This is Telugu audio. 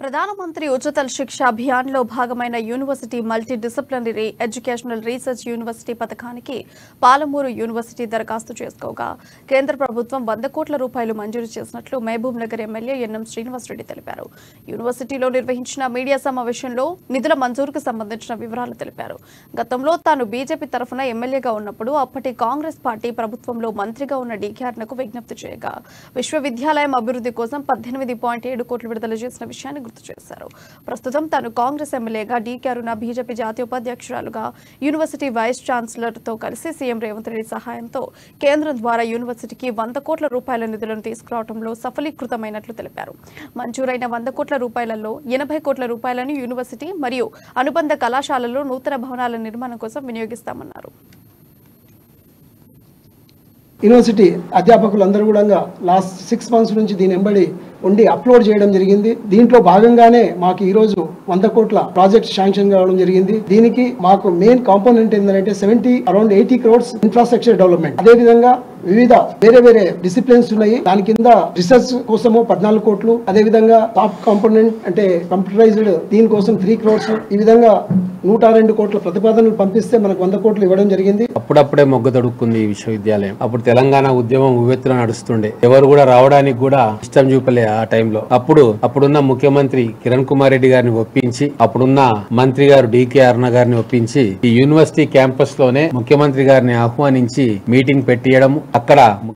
ప్రధానమంత్రి ఉచిత శిక్ష అభియాన్లో భాగమైన university multi disciplinary educational research university పథకానికి పాలమూరు యూనివర్సిటీ దరఖాస్తు చేసుకోగా కేంద్ర ప్రభుత్వం వంద కోట్ల రూపాయలు మంజూరు చేసినట్లు మహబూబ్ నగర్ ఎమ్మెల్యే ఎన్ఎం శ్రీనివాసరెడ్డి తెలిపారు యూనివర్సిటీలో నిర్వహించిన మీడియా సమావేశంలో నిధుల మంజూరుకు సంబంధించిన వివరాలు తెలిపారు గతంలో తాను బీజేపీ తరఫున ఎమ్మెల్యేగా ఉన్నప్పుడు అప్పటి కాంగ్రెస్ పార్టీ ప్రభుత్వంలో మంత్రిగా ఉన్న డీకేఆర్నకు విజ్ఞప్తి చేయగా విశ్వవిద్యాలయం అభివృద్ధి కోసం పద్దెనిమిది పాయింట్ ఏడు కోట్లు విడుదల చేసిన విషయాన్ని గుర్తు చేశారు ప్రస్తుతం తాను కాంగ్రెస్ ఎమ్మెల్యేగా డీకే అరుణ బీజేపీ జాతీయ ఉపాధ్యక్షురాలుగా యూనివర్సిటీ వైస్ ఛాన్సలర్ తో కలిసి సీఎం రేవంత్ రెడ్డి సహాయంతో కేంద్రం ద్వారా యూనివర్సిటీకి వంద కోట్ల రూపాయల నిధులను తీసుకురావడంలో సఫలీకృతమైనట్లు తెలిపారు మంజూరైన వంద కోట్ల రూపాయలలో ఎనభై కోట్ల రూపాయలను యూనివర్సిటీ మరియు అనుబంధ కళాశాలల్లో నూతన భవనాల నిర్మాణం కోసం వినియోగిస్తామన్నారు యూనివర్సిటీ అధ్యాపకులందరూ కూడా లాస్ట్ సిక్స్ మంత్స్ నుంచి దీని వెంబడి ఉండి అప్లోడ్ చేయడం జరిగింది దీంట్లో భాగంగానే మాకు ఈ రోజు వంద కోట్ల ప్రాజెక్ట్ శాంక్షన్ కావడం జరిగింది దీనికి మాకు మెయిన్ కాంపోనెంట్ ఏంటంటే seventy around eighty crores infrastructure development అదే విధంగా వివిధ వేరే వేరే డిసిప్లిన్స్ ఉన్నాయి దాని కింద రీసెర్చ్ కోసము పద్నాలుగు కోట్లు అదే విధంగా టాప్ కాంపోనెంట్ అంటే కంప్యూటరైజ్డ్ దీనికోసం త్రీ క్రోడ్స్ ఈ విధంగా నూట రెండు కోట్ల ప్రతిపాదనలు పంపిస్తే మనకు వంద కోట్లు ఇవ్వడం జరిగింది అప్పుడప్పుడే మొగ్గ తొడుక్కుంది ఈ విశ్వవిద్యాలయం అప్పుడు తెలంగాణ ఉద్యమం ఉవ్వెత్తున నడుస్తుండే ఎవరు కూడా రావడానికి కూడా ఇష్టం చూపలే ఆ టైంలో అప్పుడు అప్పుడున్న ముఖ్యమంత్రి కిరణ్ కుమార్ రెడ్డి గారిని ఒప్పించి అప్పుడున్న మంత్రి గారు డికే అరుణ గారిని ఒప్పించి ఈ యూనివర్సిటీ క్యాంపస్ లోనే ముఖ్యమంత్రి గారిని ఆహ్వానించి మీటింగ్ పెట్టియడం అక్కడ